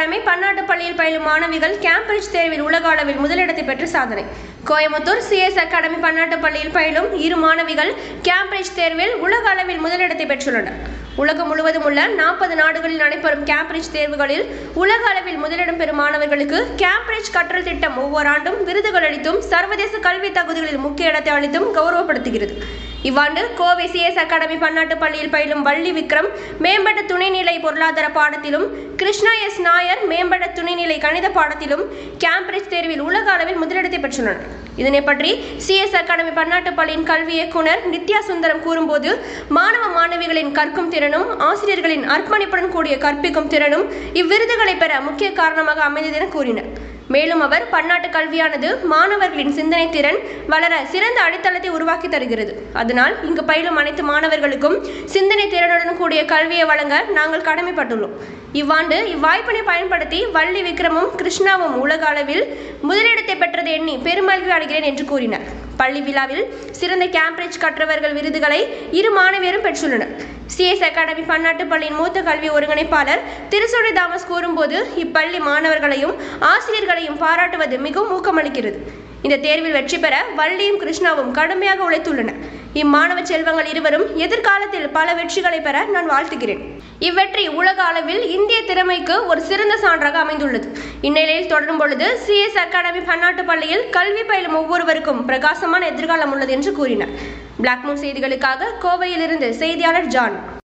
academy பன்னாட்டு பள்ளியில் பயிலும் மாணவிகள் கேம்பிரிட்ஜ் தேர்வில் உலக அளவில் முதலிடத்தை பெற்று சாதனை கோயம்புத்தூர் சிஎஸ் அகாடமி பன்னாட்டு பள்ளியில் பயிலும் இரு மாணவிகள் கேம்பிரிட்ஜ் தேர்வில் உலக அளவில் முதலிடத்தை பெற்றுள்ளனர் உலகம் முழுவதும் உள்ள நாற்பது நாடுகளில் நடைபெறும் கேம்பிரிட்ஜ் தேர்வுகளில் உலக அளவில் முதலிடம் பெறும் மாணவர்களுக்கு கேம்பிரிட்ஜ் கற்றல் திட்டம் ஒவ்வொரு ஆண்டும் விருதுகள் அளித்தும் சர்வதேச கல்வி தகுதிகளில் முக்கிய இடத்தை அளித்தும் கௌரவப்படுத்துகிறது இவ்வாண்டு கோவை சிஎஸ் அகாடமி பன்னாட்டு பள்ளியில் பயிலும் வள்ளி விக்ரம் மேம்பட்ட துணைநிலை பொருளாதார பாடத்திலும் கிருஷ்ணா எஸ் நாயர் மேம்பட்ட துணைநிலை கணித பாடத்திலும் கேம்பிரிட்ஜ் தேர்வில் உலக அளவில் முதலிடத்தை பெற்றுள்ளனர் இதனை பற்றி சிஎஸ் அகாடமி பன்னாட்டு பள்ளியின் கல்வி இயக்குனர் நித்யா சுந்தரம் கூறும்போது மாணவ மாணவிகளின் கற்கும் திறனும் ஆசிரியர்களின் அர்ப்பணிப்புடன் கூடிய கற்பிக்கும் திறனும் இவ்விருதுகளை பெற முக்கிய காரணமாக அமைந்தது என கூறினார் மேலும் அவர் பன்னாட்டு கல்வியானது மாணவர்களின் சிந்தனை திறன் வளர சிறந்த அடித்தளத்தை உருவாக்கி தருகிறது அதனால் இங்கு பயிலும் அனைத்து மாணவர்களுக்கும் சிந்தனை திறனுடன் கூடிய கல்வியை வழங்க நாங்கள் கடமைப்பட்டுள்ளோம் இவ்வாண்டு இவ்வாய்ப்பினை பயன்படுத்தி வள்ளி விக்ரமும் கிருஷ்ணாவும் உலக அளவில் முதலிடத்தை பெற்றதை எண்ணி பெருமகிழ்வு அடைகிறேன் என்று கூறினார் பள்ளி விழாவில் சிறந்த கேம்பிரிட்ஜ் கற்றவர்கள் விருதுகளை இரு மாணவியரும் பெற்றுள்ளனர் சிஎஸ் அகாடமி பன்னாட்டு பள்ளியின் மூத்த கல்வி ஒருங்கிணைப்பாளர் திருசுடை தாமஸ் கூறும்போது இப்பள்ளி மாணவர்களையும் ஆசிரியர்களையும் பாராட்டுவது மிகவும் ஊக்கமளிக்கிறது இந்த தேர்வில் வெற்றி பெற வள்ளியும் கிருஷ்ணாவும் கடுமையாக உழைத்துள்ளனர் இம்மாணவ செல்வங்கள் இருவரும் எதிர்காலத்தில் பல வெற்றிகளை பெற நான் வாழ்த்துகிறேன் இவ்வெற்றி உலக அளவில் இந்திய திறமைக்கு ஒரு சிறந்த சான்றாக அமைந்துள்ளது இந்நிலையில் தொடரும் பொழுது சிஎஸ் அகாடமி பன்னாட்டு பள்ளியில் கல்வி பயிலும் ஒவ்வொருவருக்கும் பிரகாசமான எதிர்காலம் உள்ளது என்று கூறினார் பிளாக் மூன் செய்திகளுக்காக கோவையிலிருந்து செய்தியாளர் ஜான்